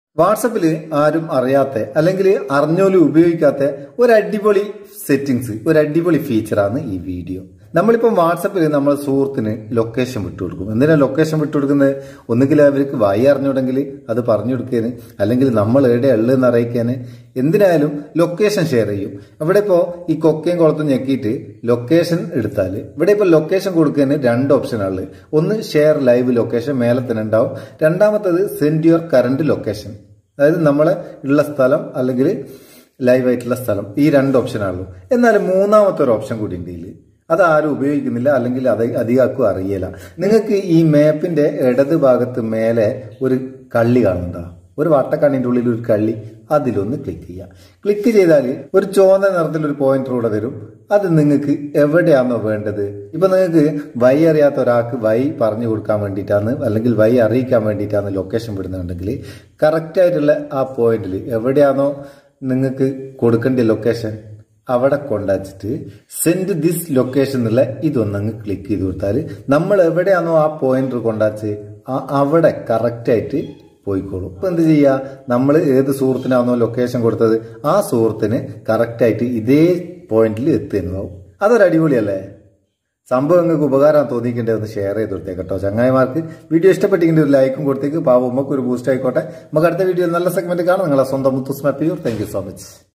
വാട്സപ്പിൽ ആരും അറിയാത്ത അല്ലെങ്കിൽ അറിഞ്ഞോലും ഉപയോഗിക്കാത്ത ഒരു അടിപൊളി സെറ്റിങ്സ് ഒരു അടിപൊളി ഫീച്ചറാണ് ഈ വീഡിയോ നമ്മളിപ്പം വാട്സപ്പിൽ നമ്മൾ സുഹൃത്തിന് ലൊക്കേഷൻ വിട്ടുകൊടുക്കും എന്തിനാ ലൊക്കേഷൻ വിട്ടുകൊടുക്കുന്നത് ഒന്നുകിൽ അവർക്ക് വായി അറിഞ്ഞുണ്ടെങ്കിൽ അത് പറഞ്ഞു കൊടുക്കാന് അല്ലെങ്കിൽ നമ്മൾ എവിടെ ഉള്ളതെന്ന് അറിയിക്കാന് എന്തിനായാലും ലൊക്കേഷൻ ഷെയർ ചെയ്യും ഇവിടെ ഇപ്പോൾ ഈ കൊക്കയും കുളത്തും ഞെക്കിയിട്ട് ലൊക്കേഷൻ എടുത്താൽ ഇവിടെ ഇപ്പോൾ ലൊക്കേഷൻ കൊടുക്കുന്നതിന് രണ്ട് ഓപ്ഷനാണ് ഒന്ന് ഷെയർ ലൈവ് ലൊക്കേഷൻ മേലെ തന്നെ ഉണ്ടാവും രണ്ടാമത്തത് സെൻഡ് യുവർ കറണ്ട് ലൊക്കേഷൻ അതായത് നമ്മളെ ഉള്ള സ്ഥലം അല്ലെങ്കിൽ ലൈവ് ആയിട്ടുള്ള സ്ഥലം ഈ രണ്ട് ഓപ്ഷനാണല്ലോ എന്നാൽ മൂന്നാമത്തെ ഒരു ഓപ്ഷൻ കൂടി ഉണ്ട് ഇതിൽ അത് ആരും ഉപയോഗിക്കുന്നില്ല അല്ലെങ്കിൽ അത് അധികം അറിയില്ല നിങ്ങൾക്ക് ഈ മാപ്പിന്റെ ഇടത് ഭാഗത്ത് മേലെ ഒരു കള്ളി കാണുന്നുണ്ടോ ഒരു വട്ടക്കണ്ണിന്റെ ഉള്ളിൽ ഒരു കള്ളി അതിലൊന്ന് ക്ലിക്ക് ചെയ്യുക ക്ലിക്ക് ചെയ്താൽ ഒരു ചുവന്ന നിറത്തിൽ ഒരു പോയിന്റർ കൂടെ തരും അത് നിങ്ങൾക്ക് എവിടെയാണോ വേണ്ടത് ഇപ്പൊ നിങ്ങൾക്ക് വൈ അറിയാത്ത ഒരാൾക്ക് വൈ പറഞ്ഞു കൊടുക്കാൻ വേണ്ടിയിട്ടാണ് അല്ലെങ്കിൽ വൈ അറിയിക്കാൻ വേണ്ടിയിട്ടാണ് ലൊക്കേഷൻ വിടുന്നുണ്ടെങ്കിൽ കറക്റ്റ് ആയിട്ടുള്ള ആ പോയിന്റിൽ എവിടെയാണോ നിങ്ങൾക്ക് കൊടുക്കേണ്ട ലൊക്കേഷൻ അവിടെ കൊണ്ടുവച്ചിട്ട് സെൻഡ് ദിസ് ലൊക്കേഷൻ എന്നുള്ള ഇതൊന്നങ്ങ് ക്ലിക്ക് ചെയ്ത് കൊടുത്താൽ നമ്മൾ എവിടെയാണോ ആ പോയിന്റർ കൊണ്ടാച്ച് അവിടെ കറക്റ്റായിട്ട് പോയിക്കോളും ഇപ്പൊ എന്ത് ചെയ്യുക നമ്മൾ ഏത് സുഹൃത്തിനാണോ ലൊക്കേഷൻ കൊടുത്തത് ആ സുഹൃത്തിന് കറക്റ്റായിട്ട് ഇതേ പോയിന്റിൽ എത്തുന്നതാവും അതൊരു അടിപൊളിയല്ലേ സംഭവം നിങ്ങൾക്ക് ഉപകാരം തോന്നിക്കേണ്ടത് ഒന്ന് ഷെയർ ചെയ്ത് കൊടുത്തേക്ക് കേട്ടോ ചങ്ങായിമാർക്ക് വീഡിയോ ഇഷ്ടപ്പെട്ടെങ്കിൽ ഒരു ലൈക്കും കൊടുത്തേക്ക് പാവം ഉമ്മക്ക് ഒരു ബൂസ്റ്റ് ആയിക്കോട്ടെ നമുക്ക് അടുത്ത വീഡിയോ നല്ല സെഗ്മെന്റ് കാണാം നിങ്ങളെ സ്വന്തം മുത്തുസ്മ പ്യൂർ താങ്ക് യു സോ മച്ച്